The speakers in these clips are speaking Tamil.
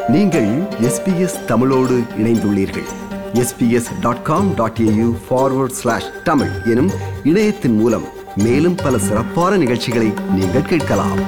நீங்கள் எஸ்பிஎஸ் தமிழோடு இணைந்துள்ளீர்கள் SBS dot com dot AU forward slash Tamil எனும் இணையத்தின் மூலம் மேலும் பல சிறப்பான நிகழ்ச்சிகளை நீங்கள் கேட்கலாம்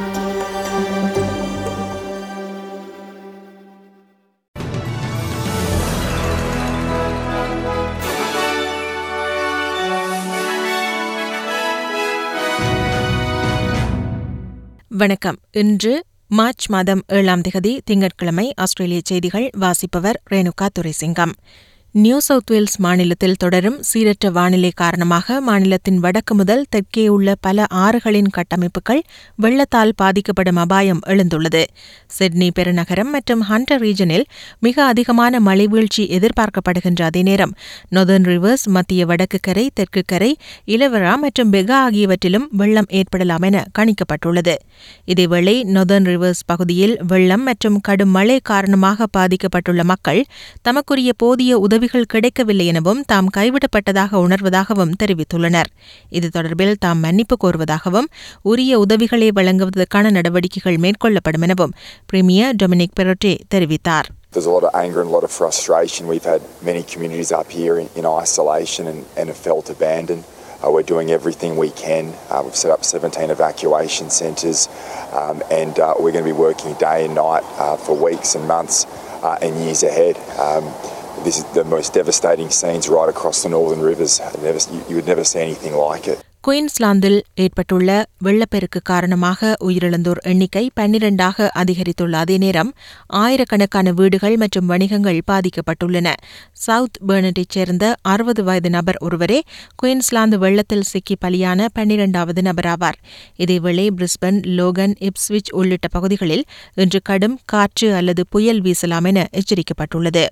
வணக்கம் இன்று மார்ச் மாதம் ஏழாம் திகதி திங்கட்கிழமை ஆஸ்திரேலிய செய்திகள் வாசிப்பவர் Renuka Duraisingam New South Wales மாநிலத்தில் தொடரும் சீரற்ற வானிலை காரணமாக மாநிலத்தின் வடக்கு முதல் தெற்கே உள்ள பல ஆறுகளின் கட்டமைப்புகள் வெள்ளத்தால் பாதிக்கப்படும் அபாயம் எழுந்துள்ளது சிட்னி பெருநகரம் மற்றும் ஹண்டர் ரீஜனில் மிக அதிகமான மழை வீழ்ச்சி எதிர்பார்க்கப்படுகின்ற அதே நேரம் நொதர்ன் ரிவர்ஸ் மத்திய வடக்கு கரை தெற்கு கரை இலவரா மற்றும் பெகா ஆகியவற்றிலும் வெள்ளம் ஏற்படலாம் என கணிக்கப்பட்டுள்ளது இதேவேளை நொதர்ன் ரிவர்ஸ் பகுதியில் வெள்ளம் மற்றும் கடும் மழை காரணமாக பாதிக்கப்பட்டுள்ள மக்கள் தமக்குரிய போதிய உதவிகள் கிடைக்கவில்லை எனவும் தாம் கைவிடப்பட்டதாக உணர்வதாகவும் தெரிவித்துள்ளனர் இது தொடர்பில் தாம் மன்னிப்பு கோருவதாகவும் உரிய உதவிகளை வழங்குவதற்கான நடவடிக்கைகள் மேற்கொள்ளப்படும் எனவும் பிரீமியர் டொமினிக் பெரோட்டே தெரிவித்தார் There's a lot of anger and a lot of frustration. We've had many communities up here in, in isolation and, and have felt abandoned. Uh, we're doing everything we can. Uh, we've set up 17 evacuation centres um, and uh, we're going to be working day and night uh, for weeks and months uh, and years ahead. Um, this is the most devastating scenes right across the northern rivers. Never, you, you would never see anything like it. குயின்ஸ்லாந்தில் ஏற்பட்டுள்ள வெள்ளப்பெருக்கு காரணமாக உயிரிழந்தோர் எண்ணிக்கை பன்னிரண்டாக அதிகரித்துள்ள அதே நேரம் ஆயிரக்கணக்கான வீடுகள் மற்றும் வணிகங்கள் பாதிக்கப்பட்டுள்ளன சவுத் பெர்னட்டைச் சேர்ந்த அறுபது வயது நபர் ஒருவரே குயின்ஸ்லாந்து வெள்ளத்தில் சிக்கி பலியான பன்னிரண்டாவது நபராவார் இதேவேளை பிரிஸ்பன் லோகன் இப்ஸ்விச் உள்ளிட்ட பகுதிகளில் இன்று கடும் காற்று அல்லது புயல் வீசலாம் என எச்சரிக்கப்பட்டுள்ளது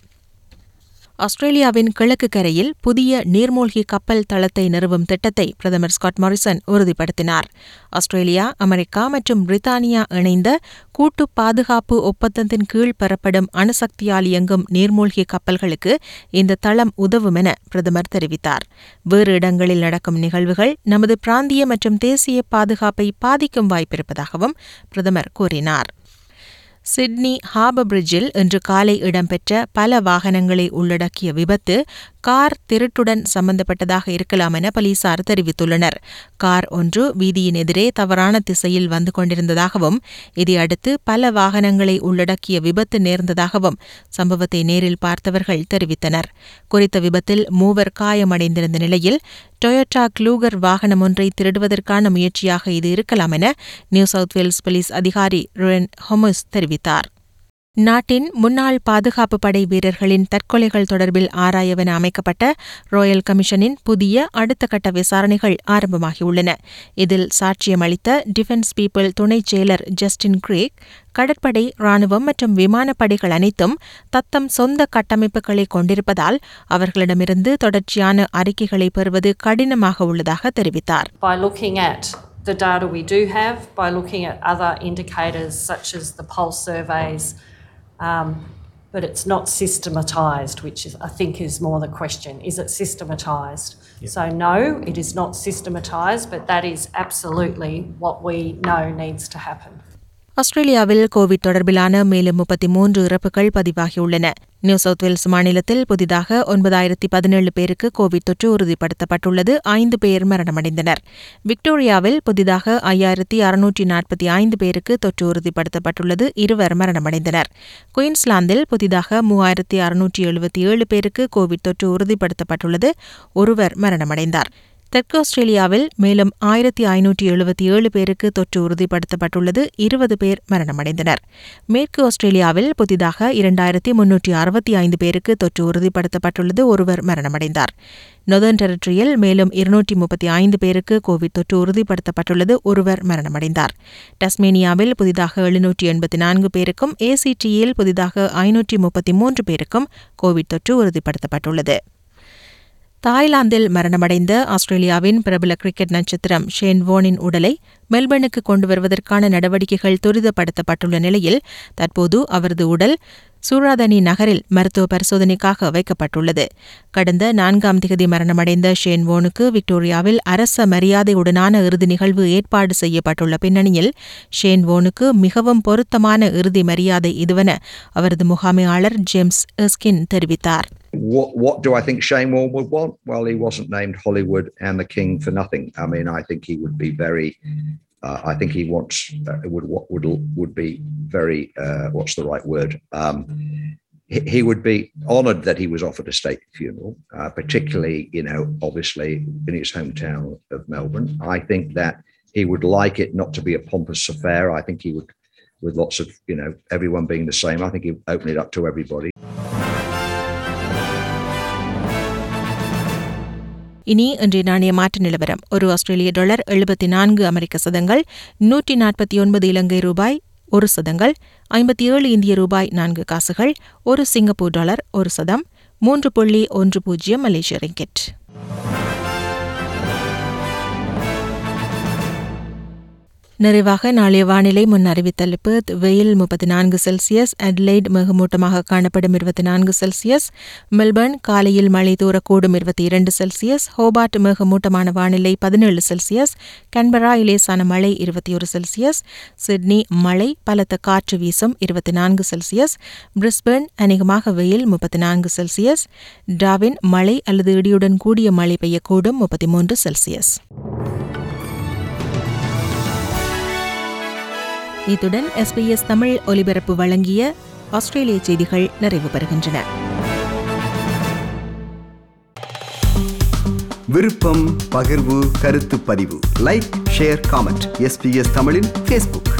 ஆஸ்திரேலியாவின் கிழக்கு கரையில் புதிய நீர்மூழ்கி கப்பல் தளத்தை நிறுவும் திட்டத்தை பிரதமர் ஸ்காட் மாரிசன் உறுதிப்படுத்தினார் ஆஸ்திரேலியா அமெரிக்கா மற்றும் பிரித்தானியா இணைந்த கூட்டு பாதுகாப்பு ஒப்பந்தத்தின் கீழ் பெறப்படும் அணுசக்தியால் இயங்கும் நீர்மூழ்கி கப்பல்களுக்கு இந்த தளம் உதவும் என பிரதமர் தெரிவித்தார் வேறு இடங்களில் நடக்கும் நிகழ்வுகள் நமது பிராந்திய மற்றும் தேசிய பாதுகாப்பை பாதிக்கும் வாய்ப்பிருப்பதாகவும் பிரதமர் கூறினார் சிட்னி ஹார்பர் பிரிட்ஜில் இன்று காலை இடம்பெற்ற பல வாகனங்களை உள்ளடக்கிய விபத்து கார் திருட்டுடன் சம்பந்தப்பட்டதாக இருக்கலாம் என போலீசார் தெரிவித்துள்ளனர் கார் ஒன்று வீதியின் எதிரே தவறான திசையில் வந்து கொண்டிருந்ததாகவும் இதையடுத்து பல வாகனங்களை உள்ளடக்கிய விபத்து நேர்ந்ததாகவும் சம்பவத்தை நேரில் பார்த்தவர்கள் தெரிவித்தனர் குறித்த விபத்தில் மூவர் காயமடைந்திருந்த நிலையில் டொயோட்டா க்ளூகர் வாகனம் ஒன்றை திருடுவதற்கான முயற்சியாக இது இருக்கலாம் என நியூ சவுத் வேல்ஸ் போலீஸ் அதிகாரி ருவன் ஹொமஸ் தெரிவித்தார் நாட்டின் முன்னாள் பாதுகாப்பு படை வீரர்களின் தற்கொலைகள் தொடர்பில் ஆராயவென அமைக்கப்பட்ட ராயல் கமிஷனின் புதிய அடுத்த கட்ட விசாரணைகள் ஆரம்பமாகியுள்ளன இதில் சாட்சியம் அளித்த டிஃபென்ஸ் பீப்பிள் துணைச் செயலர் ஜஸ்டின் கிரேக் கடற்படை ராணுவம் மற்றும் விமானப்படைகள் அனைத்தும் தத்தம் சொந்த கட்டமைப்புகளை கொண்டிருப்பதால் அவர்களிடமிருந்து தொடர்ச்சியான அறிக்கைகளை பெறுவது கடினமாக உள்ளதாக தெரிவித்தார் by looking at the data we do have, by looking at other indicators such as the pulse surveys, um, but it's not systematised, which is, I think is more the question. Is it systematised? So, no, it is not systematised, but that is absolutely what we know needs to happen. ஆஸ்திரேலியாவில் கோவிட் தொடர்பிலான மேலும் முப்பத்தி மூன்று இறப்புகள் பதிவாகியுள்ளன நியூ சவுத் வேல்ஸ் மாநிலத்தில் புதிதாக ஒன்பதாயிரத்தி பதினேழு பேருக்கு கோவிட் தொற்று உறுதிப்படுத்தப்பட்டுள்ளது ஐந்து பேர் மரணமடைந்தனர் விக்டோரியாவில் புதிதாக ஐயாயிரத்தி அறுநூற்றி நாற்பத்தி ஐந்து பேருக்கு தொற்று உறுதிப்படுத்தப்பட்டுள்ளது இருவர் மரணமடைந்தனர் குயின்ஸ்லாந்தில் புதிதாக மூவாயிரத்தி அறுநூற்றி எழுபத்தி ஏழு பேருக்கு கோவிட் தொற்று உறுதிப்படுத்தப்பட்டுள்ளது ஒருவர் மரணமடைந்தார் தெற்கு ஆஸ்திரேலியாவில் மேலும் ஆயிரத்தி ஐநூற்றி எழுபத்தி ஏழு பேருக்கு தொற்று உறுதிப்படுத்தப்பட்டுள்ளது இருபது பேர் மரணமடைந்தனர் மேற்கு ஆஸ்திரேலியாவில் புதிதாக இரண்டாயிரத்தி முன்னூற்றி அறுபத்தி ஐந்து பேருக்கு தொற்று உறுதிப்படுத்தப்பட்டுள்ளது ஒருவர் மரணமடைந்தார் நொதர்ன் டெரிட்டரியில் மேலும் இருநூற்றி முப்பத்தி ஐந்து பேருக்கு கோவிட் தொற்று உறுதிப்படுத்தப்பட்டுள்ளது ஒருவர் மரணமடைந்தார் டஸ்மேனியாவில் புதிதாக எழுநூற்றி எண்பத்தி நான்கு பேருக்கும் ஏசிடியில் புதிதாக ஐநூற்றி முப்பத்தி மூன்று பேருக்கும் கோவிட் தொற்று உறுதிப்படுத்தப்பட்டுள்ளது தாய்லாந்தில் மரணமடைந்த ஆஸ்திரேலியாவின் பிரபல கிரிக்கெட் நட்சத்திரம் ஷேன் வோனின் உடலை மெல்பர்னுக்கு கொண்டு வருவதற்கான நடவடிக்கைகள் துரிதப்படுத்தப்பட்டுள்ள நிலையில் தற்போது அவரது உடல் சூராதனி நகரில் மருத்துவ பரிசோதனைக்காக வைக்கப்பட்டுள்ளது கடந்த நான்காம் திகதி மரணமடைந்த ஷேன் வோனுக்கு விக்டோரியாவில் அரச மரியாதையுடனான இறுதி நிகழ்வு ஏற்பாடு செய்யப்பட்டுள்ள பின்னணியில் ஷேன் வோனுக்கு மிகவும் பொருத்தமான இறுதி மரியாதை இதுவென அவரது முகாமையாளர் ஜேம்ஸ் எஸ்கின் தெரிவித்தார் What what do I think Shane Warne would want? Well, he wasn't named Hollywood and the King for nothing. I mean, I think he would be very. Uh, I think he wants uh, would would would be very. Uh, what's the right word? Um, he, he would be honoured that he was offered a state funeral, uh, particularly you know, obviously in his hometown of Melbourne. I think that he would like it not to be a pompous affair. I think he would, with lots of you know everyone being the same. I think he'd open it up to everybody. இனி இன்றைய நாணய மாற்று நிலவரம் ஒரு ஆஸ்திரேலிய டாலர் எழுபத்தி நான்கு அமெரிக்க சதங்கள் நூற்றி நாற்பத்தி ஒன்பது இலங்கை ரூபாய் ஒரு சதங்கள் ஐம்பத்தி ஏழு இந்திய ரூபாய் நான்கு காசுகள் ஒரு சிங்கப்பூர் டாலர் ஒரு சதம் மூன்று புள்ளி ஒன்று பூஜ்ஜியம் மலேசிய ரிங்கெட் நிறைவாக நாளைய வானிலை முன் அறிவித்தல் பெர்த் வெயில் முப்பத்தி நான்கு செல்சியஸ் அட்லைட் மிகமூட்டமாக காணப்படும் இருபத்தி நான்கு செல்சியஸ் மெல்பர்ன் காலையில் மழை தூரக்கூடும் இருபத்தி இரண்டு செல்சியஸ் ஹோபார்ட் மிகமூட்டமான வானிலை பதினேழு செல்சியஸ் கன்பரா இலேசான மழை இருபத்தி ஒரு செல்சியஸ் சிட்னி மழை பலத்த காற்று வீசும் இருபத்தி நான்கு செல்சியஸ் பிரிஸ்பர்ன் அநேகமாக வெயில் முப்பத்தி நான்கு செல்சியஸ் டாவின் மழை அல்லது இடியுடன் கூடிய மழை பெய்யக்கூடும் முப்பத்தி மூன்று செல்சியஸ் இத்துடன் எஸ்பிஎஸ் தமிழ் ஒலிபரப்பு வழங்கிய ஆஸ்திரேலிய செய்திகள் நிறைவு பெறுகின்றன விருப்பம் பகிர்வு கருத்து பதிவு லைக் ஷேர் காமெண்ட் எஸ்பிஎஸ் தமிழின் ஃபேஸ்புக்